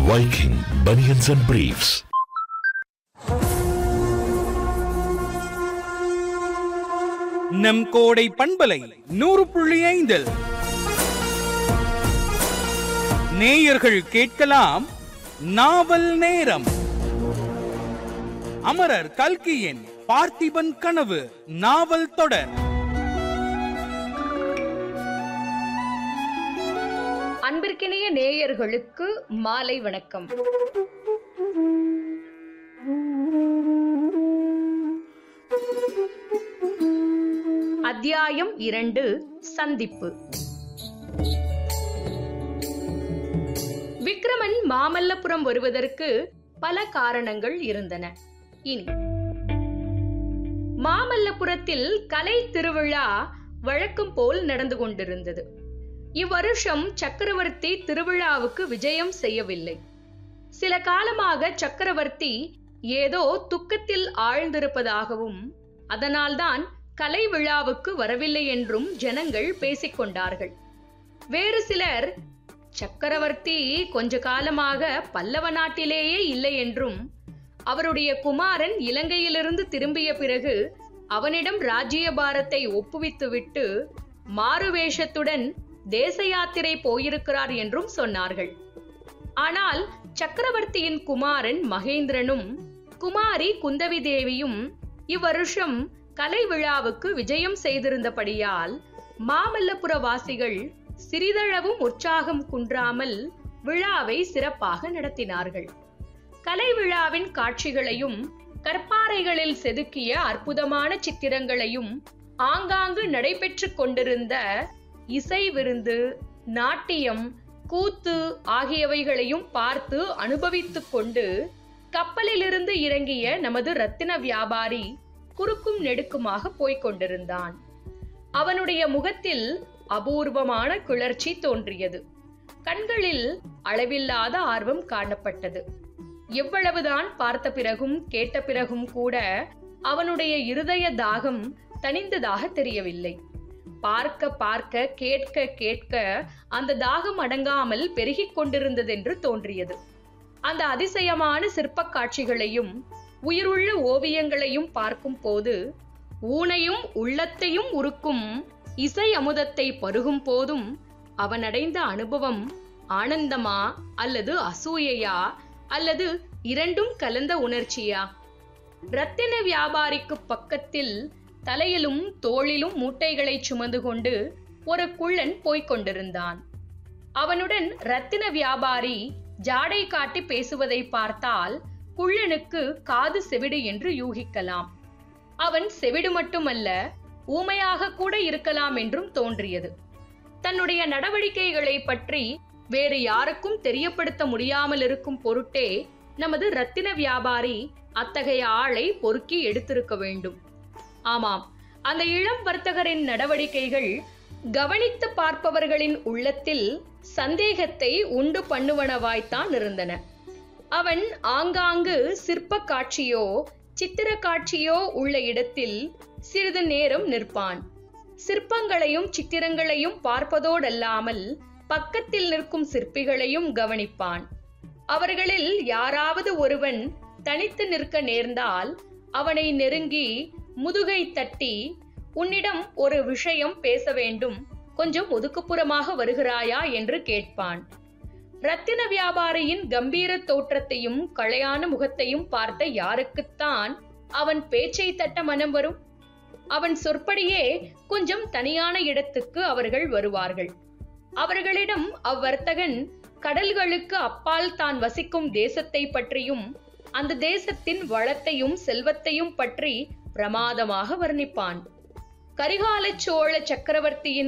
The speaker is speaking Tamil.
Viking Bunions and Briefs. நம் கோடை பண்பலை நூறு புள்ளி ஐந்தில் நேயர்கள் கேட்கலாம் நாவல் நேரம் அமரர் கல்கியின் பார்த்திபன் கனவு நாவல் தொடர் அன்பிற்கினிய நேயர்களுக்கு மாலை வணக்கம் அத்தியாயம் இரண்டு சந்திப்பு விக்ரமன் மாமல்லபுரம் வருவதற்கு பல காரணங்கள் இருந்தன இனி மாமல்லபுரத்தில் கலை திருவிழா வழக்கம் போல் நடந்து கொண்டிருந்தது இவ்வருஷம் சக்கரவர்த்தி திருவிழாவுக்கு விஜயம் செய்யவில்லை சில காலமாக சக்கரவர்த்தி ஏதோ துக்கத்தில் ஆழ்ந்திருப்பதாகவும் அதனால்தான் கலை விழாவுக்கு வரவில்லை என்றும் ஜனங்கள் பேசிக்கொண்டார்கள் வேறு சிலர் சக்கரவர்த்தி கொஞ்ச காலமாக பல்லவ நாட்டிலேயே இல்லை என்றும் அவருடைய குமாரன் இலங்கையிலிருந்து திரும்பிய பிறகு அவனிடம் ராஜ்யபாரத்தை ஒப்புவித்துவிட்டு மாறுவேஷத்துடன் தேச யாத்திரை போயிருக்கிறார் என்றும் சொன்னார்கள் ஆனால் சக்கரவர்த்தியின் குமாரன் மகேந்திரனும் குமாரி குந்தவி தேவியும் இவ்வருஷம் கலை விழாவுக்கு விஜயம் செய்திருந்தபடியால் மாமல்லபுர வாசிகள் சிறிதளவும் உற்சாகம் குன்றாமல் விழாவை சிறப்பாக நடத்தினார்கள் கலை விழாவின் காட்சிகளையும் கற்பாறைகளில் செதுக்கிய அற்புதமான சித்திரங்களையும் ஆங்காங்கு நடைபெற்றுக் கொண்டிருந்த இசை விருந்து நாட்டியம் கூத்து ஆகியவைகளையும் பார்த்து அனுபவித்துக் கொண்டு கப்பலிலிருந்து இறங்கிய நமது ரத்தின வியாபாரி குறுக்கும் நெடுக்குமாக போய்க் கொண்டிருந்தான் அவனுடைய முகத்தில் அபூர்வமான கிளர்ச்சி தோன்றியது கண்களில் அளவில்லாத ஆர்வம் காணப்பட்டது எவ்வளவுதான் பார்த்த பிறகும் கேட்ட பிறகும் கூட அவனுடைய இருதய தாகம் தணிந்ததாக தெரியவில்லை பார்க்க பார்க்க கேட்க கேட்க அந்த தாகம் அடங்காமல் பெருகிக் கொண்டிருந்ததென்று தோன்றியது அந்த அதிசயமான சிற்பக் காட்சிகளையும் உயிருள்ள ஓவியங்களையும் பார்க்கும் போது ஊனையும் உள்ளத்தையும் உருக்கும் இசை அமுதத்தை பருகும் போதும் அவன் அடைந்த அனுபவம் ஆனந்தமா அல்லது அசூயையா அல்லது இரண்டும் கலந்த உணர்ச்சியா ரத்தின வியாபாரிக்கு பக்கத்தில் தலையிலும் தோளிலும் மூட்டைகளை சுமந்து கொண்டு ஒரு குள்ளன் போய்க் கொண்டிருந்தான் அவனுடன் ரத்தின வியாபாரி ஜாடை காட்டி பேசுவதை பார்த்தால் குள்ளனுக்கு காது செவிடு என்று யூகிக்கலாம் அவன் செவிடு மட்டுமல்ல ஊமையாக கூட இருக்கலாம் என்றும் தோன்றியது தன்னுடைய நடவடிக்கைகளை பற்றி வேறு யாருக்கும் தெரியப்படுத்த முடியாமல் இருக்கும் பொருட்டே நமது ரத்தின வியாபாரி அத்தகைய ஆளை பொறுக்கி எடுத்திருக்க வேண்டும் ஆமாம் அந்த இளம் வர்த்தகரின் நடவடிக்கைகள் கவனித்து பார்ப்பவர்களின் உள்ளத்தில் சந்தேகத்தை உண்டு பண்ணுவனவாய்த்தான் இருந்தன அவன் ஆங்காங்கு சிற்ப காட்சியோ சித்திர காட்சியோ உள்ள இடத்தில் சிறிது நேரம் நிற்பான் சிற்பங்களையும் சித்திரங்களையும் பார்ப்பதோடல்லாமல் பக்கத்தில் நிற்கும் சிற்பிகளையும் கவனிப்பான் அவர்களில் யாராவது ஒருவன் தனித்து நிற்க நேர்ந்தால் அவனை நெருங்கி முதுகை தட்டி உன்னிடம் ஒரு விஷயம் பேச வேண்டும் கொஞ்சம் ஒதுக்குப்புறமாக வருகிறாயா என்று கேட்பான் ரத்தின வியாபாரியின் கம்பீர தோற்றத்தையும் களையான முகத்தையும் பார்த்த யாருக்குத்தான் அவன் பேச்சை தட்ட மனம் வரும் அவன் சொற்படியே கொஞ்சம் தனியான இடத்துக்கு அவர்கள் வருவார்கள் அவர்களிடம் அவ்வர்த்தகன் கடல்களுக்கு அப்பால் தான் வசிக்கும் தேசத்தை பற்றியும் அந்த தேசத்தின் வளத்தையும் செல்வத்தையும் பற்றி பிரமாதமாக வர்ணிப்பான் கரிகால சோழ சக்கரவர்த்தியின்